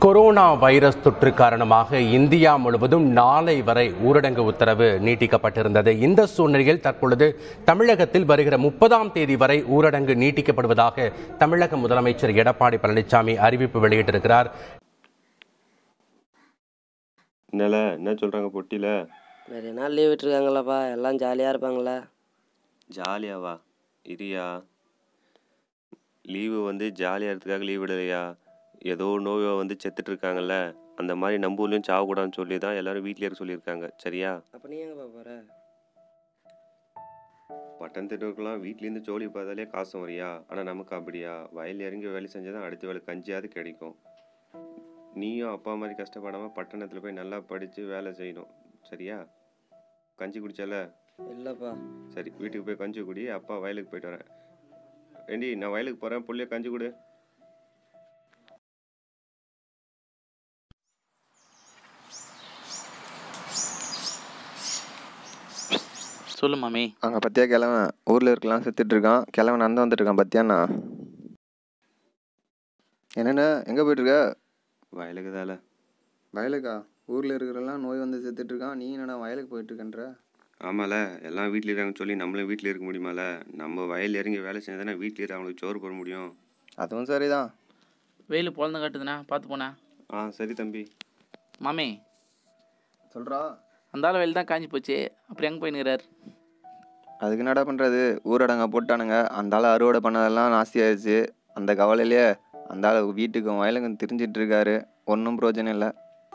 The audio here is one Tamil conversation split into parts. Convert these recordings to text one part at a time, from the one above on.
கொரோனா வைரஸ் தொற்று காரணமாக இந்தியா முழுவதும் நாளை வரை ஊரடங்கு உத்தரவு நீட்டிக்கப்பட்டிருந்தது இந்த சூழ்நிலையில் தற்பொழுது தமிழகத்தில் வருகிற முப்பதாம் தேதி வரை ஊரடங்கு நீட்டிக்கப்படுவதாக தமிழக முதலமைச்சர் எடப்பாடி பழனிசாமி அறிவிப்பு வெளியிட்டிருக்கிறார் என்னல என்ன சொல்கிறாங்க பொட்டியில் நிறைய நாள் லீவ் விட்டுருக்காங்களாப்பா எல்லாம் ஜாலியாக இருப்பாங்களா ஜாலியாவா இரியா லீவு வந்து ஜாலியாக இருக்கிறதுக்காக லீவ் விடலையா ஏதோ நோய் வந்து செத்துட்டு இருக்காங்கல்ல அந்த மாதிரி நம்ம ஊர்லேயும் சாகக்கூடாதுன்னு சொல்லி தான் எல்லாரும் வீட்டிலே இருக்க சொல்லியிருக்காங்க சரியா அப்போ நீ எங்கப்பா போகிற பட்டணத்திட்டருக்கெல்லாம் வீட்லேருந்து ஜோலி பார்த்தாலே காசு வரியா ஆனால் நமக்கு அப்படியா வயல் இறங்கி வேலை செஞ்சால் தான் அடுத்த வேலை கஞ்சியாவது கிடைக்கும் நீயும் அப்பா மாதிரி கஷ்டப்படாமல் பட்டணத்தில் போய் நல்லா படித்து வேலை செய்யணும் சரியா கஞ்சி குடிச்சால இல்லைப்பா சரி வீட்டுக்கு போய் கஞ்சி குடி அப்பா வயலுக்கு போயிட்டு வரேன் ஏண்டி நான் வயலுக்கு போகிறேன் புள்ளைய கஞ்சி கொடு சொல்லு மாமி அங்கே பத்தியா கிழவன் ஊரில் இருக்கலாம் செத்துட்டு இருக்கான் கிழவன் நடந்து வந்துட்டு இருக்கான் பத்தியாண்ணா என்னண்ணே எங்கே போயிட்டுருக்க வயலுக்கு தால வயலுக்கா ஊரில் இருக்கிறெல்லாம் நோய் வந்து செத்துட்டு இருக்கான் நீ என்னடா வயலுக்கு போயிட்டு இருக்கன்ற ஆமால எல்லாம் வீட்டில் இருக்காங்கன்னு சொல்லி நம்மளும் வீட்டில் இருக்க முடியுமால நம்ம வயல் இறங்கி வேலை செஞ்சால் தானே வீட்டில் இருக்க அவங்களுக்கு சோறு போட முடியும் அதுவும் சரிதான் வெயில் பொழந்து காட்டுதுண்ணா பார்த்து போண்ணா ஆ சரி தம்பி மாமி சொல்கிறா அந்த ஆள் வெயில் தான் காஞ்சி போச்சு அப்புறம் எங்கே போயினுக்கிறார் அதுக்கு என்னடா பண்ணுறது ஊரடங்க போட்டானுங்க அந்த ஆள் அறுவடை பண்ணதெல்லாம் நாஸ்தி ஆயிடுச்சு அந்த கவலையிலே அந்த ஆள் வீட்டுக்கும் வயலுக்கும் திரிஞ்சிட்டு இருக்காரு ஒன்றும் பிரயோஜனம் இல்லை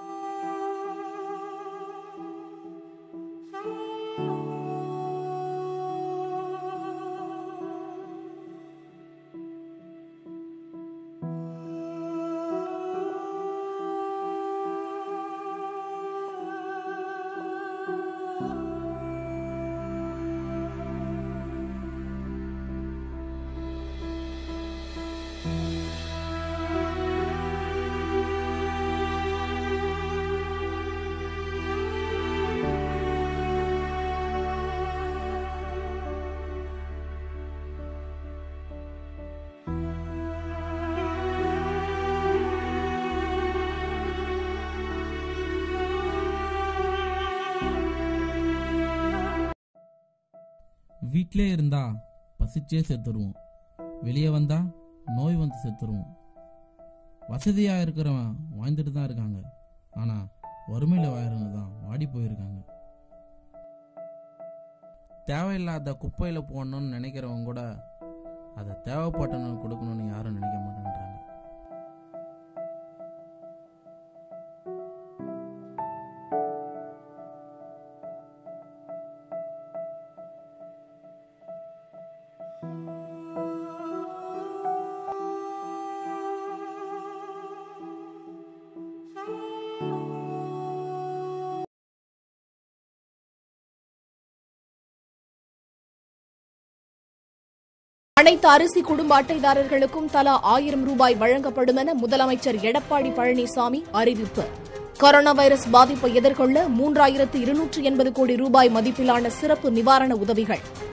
வீட்டிலே இருந்தா பசிச்சே செத்துருவோம் வெளியே வந்தா நோய் வந்து செத்துருவோம் வசதியாக இருக்கிறவன் வாழ்ந்துட்டு தான் இருக்காங்க ஆனால் வறுமையில் வாழறவங்க தான் வாடி போயிருக்காங்க தேவையில்லாத குப்பையில் போடணும்னு நினைக்கிறவங்க கூட அதை தேவைப்பட்டவங்க கொடுக்கணும்னு யாரும் நினைக்க மாட்டேன்றாங்க அனைத்து அரிசி குடும்ப அட்டைதாரர்களுக்கும் தலா ஆயிரம் ரூபாய் வழங்கப்படும் என முதலமைச்சர் எடப்பாடி பழனிசாமி அறிவிப்பு கொரோனா வைரஸ் பாதிப்பை எதிர்கொள்ள மூன்றாயிரத்து இருநூற்று எண்பது கோடி ரூபாய் மதிப்பிலான சிறப்பு நிவாரண உதவிகள்